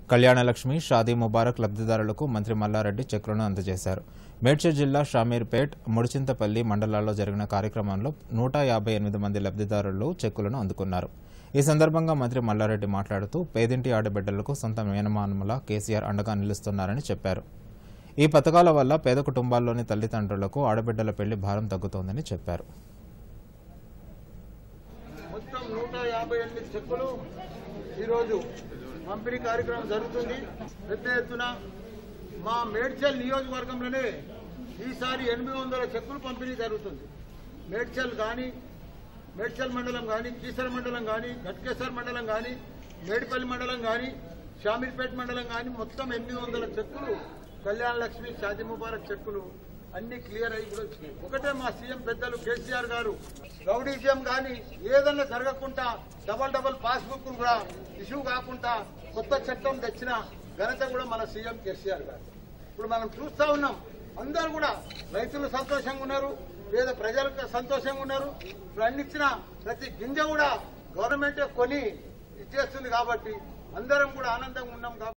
కళ్యాణలక్ష్మి షాదీ ముబారక్ లబ్ధిదారులకు మంత్రి మల్లారెడ్డి చెక్కులను అందజేశారు మేడ్చల్ జిల్లా షామీర్పేట్ ముడిచింతపల్లి మండలాల్లో జరిగిన కార్యక్రమంలో నూట యాభై ఎనిమిది మంది లబ్ధిదారులు చెక్కులను అందుకున్నారు ఈ సందర్భంగా మంత్రి మల్లారెడ్డి మాట్లాడుతూ పేదింటి ఆడబిడ్డలకు సొంత మేనమానముల కేసీఆర్ అండగా నిలుస్తున్నారని చెప్పారు ఈ పథకాల వల్ల పేద కుటుంబాల్లోని తల్లిదండ్రులకు ఆడబిడ్డల పెళ్లి భారం తగ్గుతోందని చెప్పారు మొత్తం నూట యాభై ఎనిమిది చెక్కులు ఈరోజు పంపిణీ కార్యక్రమం జరుగుతుంది పెద్ద ఎత్తున మా మేడ్చల్ నియోజకవర్గంలోనే ఈసారి ఎనిమిది వందల చెక్కులు పంపిణీ జరుగుతుంది మేడ్చల్ కానీ మేడ్చల్ మండలం కానీ కీసర మండలం కానీ గట్కేసర్ మండలం కానీ మేడిపల్లి మండలం కానీ షామీర్పేట్ మండలం కానీ మొత్తం ఎనిమిది వందల చెక్కులు కళ్యాణ లక్ష్మి షాదీ ముబారక్ చెక్కులు అన్ని క్లియర్ అయ్యి కూడా వచ్చినాయి ఒకటే మా సీఎం పెద్దలు కేసీఆర్ గారు రౌడీజం కానీ ఏదన్నా జరగకుండా డబల్ డబల్ పాస్బుక్ కూడా ఇష్యూ కాకుండా కొత్త చట్టం తెచ్చిన ఘనత కూడా మన సీఎం కేసీఆర్ గారు ఇప్పుడు మనం చూస్తా ఉన్నాం అందరూ కూడా రైతులు సంతోషంగా ఉన్నారు పేద ప్రజలకు సంతోషంగా ఉన్నారు ఇప్పుడు అన్ని ఇచ్చిన ప్రతి గింజ కూడా గవర్నమెంటే కొని ఇచ్చేస్తుంది కాబట్టి అందరం కూడా ఆనందంగా ఉన్నాం కాబట్టి